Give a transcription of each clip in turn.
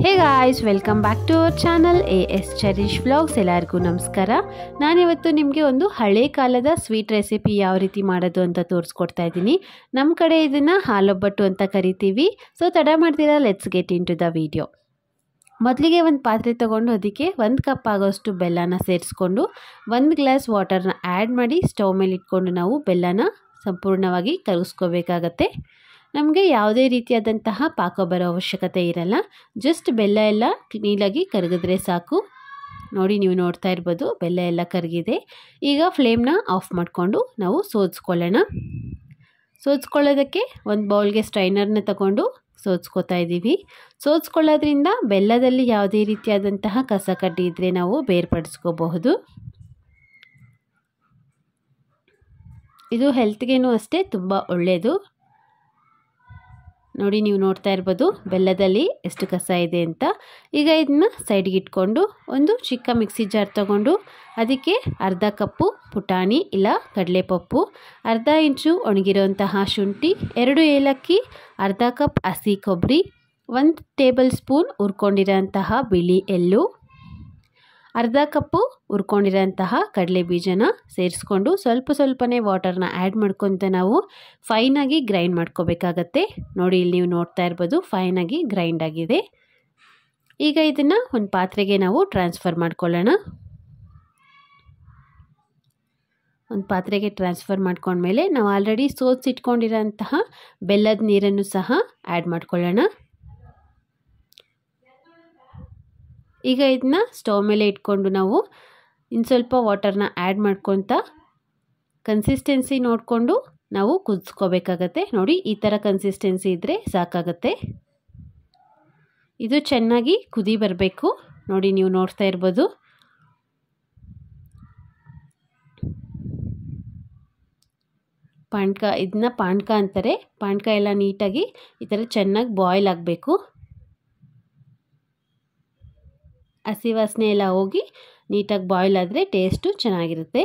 hey guys welcome back to our channel A S Charish vlogs ಎಲ್ಲರಿಗೂ ನಮಸ್ಕಾರ ನಾನಿವತ್ತು ನಿಮಗೆ ಒಂದು ಹಳೆ ಕಾಲದ ಸ್ವೀಟ್ ರೆಸಿಪಿ ಯಾವ ರೀತಿ ಮಾಡೋದು ಅಂತ ತೋರಿಸ್ಕೊಡ್ತಾ ಇದ್ದೀನಿ ನಮ್ಮ ಕಡೆ ಇದನ್ನು ಹಾಲೊಬ್ಬಟ್ಟು ಅಂತ ಕರಿತೀವಿ ಸೊ ತಡ ಮಾಡ್ತೀರಾ let's get into the video ಮೊದಲಿಗೆ ಒಂದು ಪಾತ್ರೆ ತೊಗೊಂಡು ಅದಕ್ಕೆ ಒಂದು ಕಪ್ ಆಗೋಷ್ಟು ಬೆಲ್ಲನ ಸೇರಿಸ್ಕೊಂಡು ಒಂದು ಗ್ಲಾಸ್ ವಾಟರ್ನ ಆ್ಯಡ್ ಮಾಡಿ ಸ್ಟವ್ ಮೇಲೆ ಇಟ್ಕೊಂಡು ನಾವು ಬೆಲ್ಲನ ಸಂಪೂರ್ಣವಾಗಿ ಕರಗಿಸ್ಕೋಬೇಕಾಗತ್ತೆ ನಮಗೆ ಯಾವುದೇ ರೀತಿಯಾದಂತಹ ಪಾಕ ಬರೋ ಅವಶ್ಯಕತೆ ಇರಲ್ಲ ಜಸ್ಟ್ ಬೆಲ್ಲ ಎಲ್ಲ ಕ್ಲೀನಾಗಿ ಕರಗಿದ್ರೆ ಸಾಕು ನೋಡಿ ನೀವು ನೋಡ್ತಾ ಇರ್ಬೋದು ಬೆಲ್ಲ ಎಲ್ಲ ಕರಗಿದೆ ಈಗ ಫ್ಲೇಮ್ನ ಆಫ್ ಮಾಡಿಕೊಂಡು ನಾವು ಸೋದ್ಸ್ಕೊಳ್ಳೋಣ ಸೋದ್ಸ್ಕೊಳ್ಳೋದಕ್ಕೆ ಒಂದು ಬೌಲ್ಗೆ ಸ್ಟ್ರೈನರ್ನ ತಗೊಂಡು ಸೋದ್ಸ್ಕೊತಾ ಇದ್ದೀವಿ ಸೋದ್ಸ್ಕೊಳ್ಳೋದ್ರಿಂದ ಬೆಲ್ಲದಲ್ಲಿ ಯಾವುದೇ ರೀತಿಯಾದಂತಹ ಕಸ ಕಡ್ಡಿ ಇದ್ದರೆ ನಾವು ಬೇರ್ಪಡಿಸ್ಕೋಬಹುದು ಇದು ಹೆಲ್ತ್ಗೇನು ಅಷ್ಟೇ ತುಂಬ ಒಳ್ಳೆಯದು ನೋಡಿ ನೀವು ನೋಡ್ತಾ ಇರ್ಬೋದು ಬೆಲ್ಲದಲ್ಲಿ ಎಷ್ಟು ಕಸ ಇದೆ ಅಂತ ಈಗ ಇದನ್ನ ಸೈಡ್ಗೆ ಇಟ್ಕೊಂಡು ಒಂದು ಚಿಕ್ಕ ಮಿಕ್ಸಿ ಜಾರ್ ತಗೊಂಡು ಅದಕ್ಕೆ ಅರ್ಧ ಕಪ್ಪು ಪುಟಾಣಿ ಇಲ್ಲ ಕಡಲೆಪಪ್ಪು ಅರ್ಧ ಇಂಚು ಒಣಗಿರೋಂತಹ ಶುಂಠಿ ಎರಡು ಏಲಕ್ಕಿ ಅರ್ಧ ಕಪ್ ಹಸಿ ಕೊಬ್ಬರಿ ಒಂದು ಟೇಬಲ್ ಸ್ಪೂನ್ ಹುರ್ಕೊಂಡಿರೋಂತಹ ಬಿಳಿ ಎಳ್ಳು ಅರ್ಧ ಕಪ್ಪು ಹುರ್ಕೊಂಡಿರೋಂತಹ ಕಡಲೆ ಬೀಜನ ಸೇರಿಸ್ಕೊಂಡು ಸ್ವಲ್ಪ ಸ್ವಲ್ಪನೇ ವಾಟರ್ನ ಆ್ಯಡ್ ಮಾಡ್ಕೊತ ನಾವು ಫೈನಾಗಿ ಗ್ರೈಂಡ್ ಮಾಡ್ಕೋಬೇಕಾಗತ್ತೆ ನೋಡಿ ಇಲ್ಲಿ ನೀವು ನೋಡ್ತಾ ಇರ್ಬೋದು ಫೈನಾಗಿ ಗ್ರೈಂಡ್ ಆಗಿದೆ ಈಗ ಇದನ್ನು ಒಂದು ಪಾತ್ರೆಗೆ ನಾವು ಟ್ರಾನ್ಸ್ಫರ್ ಮಾಡ್ಕೊಳ್ಳೋಣ ಒಂದು ಪಾತ್ರೆಗೆ ಟ್ರಾನ್ಸ್ಫರ್ ಮಾಡ್ಕೊಂಡ್ಮೇಲೆ ನಾವು ಆಲ್ರೆಡಿ ಸೋಸಿಟ್ಕೊಂಡಿರೋಂತಹ ಬೆಲ್ಲದ ನೀರನ್ನು ಸಹ ಆ್ಯಡ್ ಮಾಡ್ಕೊಳ್ಳೋಣ ಈಗ ಇದನ್ನ ಸ್ಟವ್ ಮೇಲೆ ಇಟ್ಕೊಂಡು ನಾವು ಇನ್ನು ಸ್ವಲ್ಪ ವಾಟರ್ನ ಆ್ಯಡ್ ಮಾಡ್ಕೊತ ಕನ್ಸಿಸ್ಟೆನ್ಸಿ ನೋಡಿಕೊಂಡು ನಾವು ಕುದಿಸ್ಕೋಬೇಕಾಗತ್ತೆ ನೋಡಿ ಈ ಥರ ಕನ್ಸಿಸ್ಟೆನ್ಸಿ ಇದ್ದರೆ ಸಾಕಾಗತ್ತೆ ಇದು ಚೆನ್ನಾಗಿ ಕುದಿ ಬರಬೇಕು ನೋಡಿ ನೀವು ನೋಡ್ತಾ ಇರ್ಬೋದು ಪಾಣ್ಕ ಇದನ್ನ ಪಾಣ್ಕ ಅಂತಾರೆ ಪಾಣ್ಕ ಎಲ್ಲ ನೀಟಾಗಿ ಈ ಥರ ಚೆನ್ನಾಗಿ ಬಾಯ್ಲ್ ಆಗಬೇಕು ಹಸಿ ವಾಸನೆ ಎಲ್ಲ ಹೋಗಿ ನೀಟಾಗಿ ಬಾಯ್ಲ್ ಆದರೆ ಟೇಸ್ಟು ಚೆನ್ನಾಗಿರುತ್ತೆ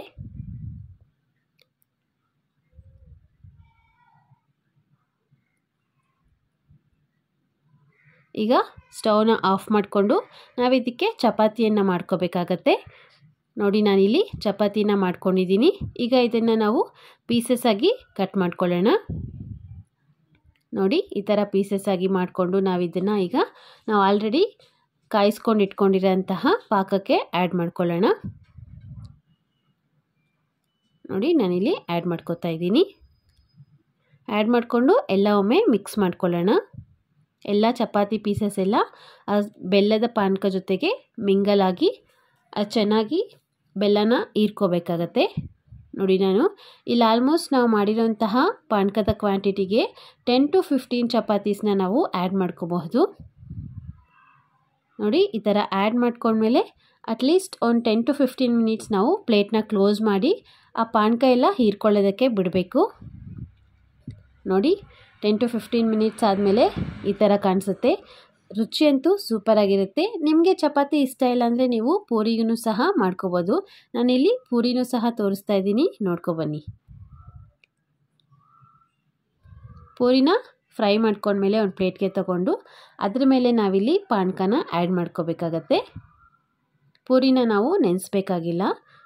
ಈಗ ಸ್ಟವ್ನ ಆಫ್ ಮಾಡಿಕೊಂಡು ನಾವಿದಕ್ಕೆ ಚಪಾತಿಯನ್ನು ಮಾಡ್ಕೋಬೇಕಾಗತ್ತೆ ನೋಡಿ ನಾನಿಲ್ಲಿ ಚಪಾತಿನ ಮಾಡ್ಕೊಂಡಿದ್ದೀನಿ ಈಗ ಇದನ್ನು ನಾವು ಪೀಸಸ್ ಆಗಿ ಕಟ್ ಮಾಡ್ಕೊಳ್ಳೋಣ ನೋಡಿ ಈ ಥರ ಪೀಸಸ್ ಆಗಿ ಮಾಡಿಕೊಂಡು ನಾವಿದನ್ನು ಈಗ ನಾವು ಆಲ್ರೆಡಿ ಕಾಯಿಸ್ಕೊಂಡು ಇಟ್ಕೊಂಡಿರೋಂತಹ ಪಾಕಕ್ಕೆ ಆ್ಯಡ್ ಮಾಡ್ಕೊಳ್ಳೋಣ ನೋಡಿ ನಾನಿಲ್ಲಿ ಆ್ಯಡ್ ಮಾಡ್ಕೋತಾ ಇದ್ದೀನಿ ಆ್ಯಡ್ ಮಾಡಿಕೊಂಡು ಎಲ್ಲ ಒಮ್ಮೆ ಮಿಕ್ಸ್ ಮಾಡ್ಕೊಳ್ಳೋಣ ಎಲ್ಲ ಚಪಾತಿ ಪೀಸಸ್ ಎಲ್ಲ ಬೆಲ್ಲದ ಪಾನಕ ಜೊತೆಗೆ ಮಿಂಗಲ್ ಆಗಿ ಅದು ಚೆನ್ನಾಗಿ ಬೆಲ್ಲನ ಹೀರ್ಕೋಬೇಕಾಗತ್ತೆ ನೋಡಿ ನಾನು ಇಲ್ಲಿ ಆಲ್ಮೋಸ್ಟ್ ನಾವು ಮಾಡಿರೋಂತಹ ಪಾನಕದ ಕ್ವಾಂಟಿಟಿಗೆ ಟೆನ್ ಟು ಫಿಫ್ಟೀನ್ ಚಪಾತೀಸ್ನ ನಾವು ಆ್ಯಡ್ ಮಾಡ್ಕೋಬಹುದು ನೋಡಿ ಈ ಥರ ಆ್ಯಡ್ ಮಾಡ್ಕೊಂಡ್ಮೇಲೆ ಅಟ್ಲೀಸ್ಟ್ ಒಂದು ಟೆನ್ ಟು ಫಿಫ್ಟೀನ್ ಮಿನಿಟ್ಸ್ ನಾವು ಪ್ಲೇಟ್ನ ಕ್ಲೋಸ್ ಮಾಡಿ ಆ ಪಾನಕ ಎಲ್ಲ ಹೀರ್ಕೊಳ್ಳೋದಕ್ಕೆ ಬಿಡಬೇಕು ನೋಡಿ ಟೆನ್ ಟು ಫಿಫ್ಟೀನ್ ಮಿನಿಟ್ಸ್ ಆದಮೇಲೆ ಈ ಥರ ಕಾಣಿಸುತ್ತೆ ರುಚಿಯಂತೂ ಸೂಪರಾಗಿರುತ್ತೆ ನಿಮಗೆ ಚಪಾತಿ ಇಷ್ಟ ಇಲ್ಲ ಅಂದರೆ ನೀವು ಪೂರಿಗೂ ಸಹ ಮಾಡ್ಕೋಬೋದು ನಾನಿಲ್ಲಿ ಪೂರಿನೂ ಸಹ ತೋರಿಸ್ತಾ ಇದ್ದೀನಿ ನೋಡ್ಕೊಬನ್ನಿ ಪೂರಿನ ಫ್ರೈ ಮಾಡ್ಕೊಂಡ್ಮೇಲೆ ಒಂದು ಪ್ಲೇಟ್ಗೆ ತಗೊಂಡು ಅದ್ರ ಮೇಲೆ ನಾವಿಲ್ಲಿ ಪಾನ್ಕನ ಆ್ಯಡ್ ಮಾಡ್ಕೋಬೇಕಾಗತ್ತೆ ಪೂರಿನ ನಾವು ನೆನೆಸ್ಬೇಕಾಗಿಲ್ಲ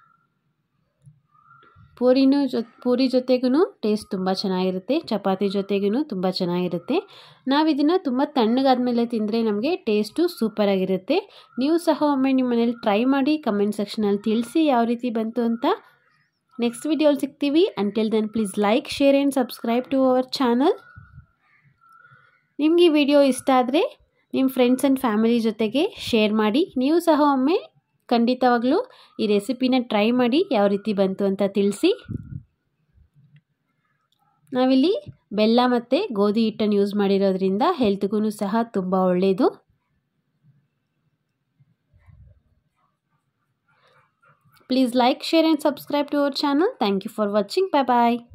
ಪೂರಿನೂ ಜೊ ಪೂರಿ ಜೊತೆಗೂ ಟೇಸ್ಟ್ ತುಂಬ ಚೆನ್ನಾಗಿರುತ್ತೆ ಚಪಾತಿ ಜೊತೆಗೂ ತುಂಬ ಚೆನ್ನಾಗಿರುತ್ತೆ ನಾವು ಇದನ್ನು ತುಂಬ ತಣ್ಣಗಾದ್ಮೇಲೆ ತಿಂದರೆ ನಮಗೆ ಟೇಸ್ಟು ಸೂಪರಾಗಿರುತ್ತೆ ನೀವು ಸಹ ಒಮ್ಮೆ ನಿಮ್ಮ ಮನೇಲಿ ಟ್ರೈ ಮಾಡಿ ಕಮೆಂಟ್ ಸೆಕ್ಷನಲ್ಲಿ ತಿಳಿಸಿ ಯಾವ ರೀತಿ ಬಂತು ಅಂತ ನೆಕ್ಸ್ಟ್ ವಿಡಿಯೋಲಿ ಸಿಗ್ತೀವಿ until then please like share and subscribe to our channel ನಿಮ್ಗೆ ಈ ವಿಡಿಯೋ ಇಷ್ಟ ಆದರೆ ನಿಮ್ಮ ಫ್ರೆಂಡ್ಸ್ ಆ್ಯಂಡ್ ಫ್ಯಾಮಿಲಿ ಜೊತೆಗೆ ಶೇರ್ ಮಾಡಿ ನೀವು ಸಹ ಒಮ್ಮೆ ಖಂಡಿತವಾಗ್ಲೂ ಈ ರೆಸಿಪಿನ ಟ್ರೈ ಮಾಡಿ ಯಾವ ರೀತಿ ಬಂತು ಅಂತ ತಿಳಿಸಿ ನಾವಿಲ್ಲಿ ಬೆಲ್ಲ ಮತ್ತು ಗೋಧಿ ಹಿಟ್ಟನ್ನು ಯೂಸ್ ಮಾಡಿರೋದ್ರಿಂದ ಹೆಲ್ತ್ಗೂ ಸಹ ತುಂಬ ಒಳ್ಳೆಯದು please like share and subscribe to our channel thank you for watching bye bye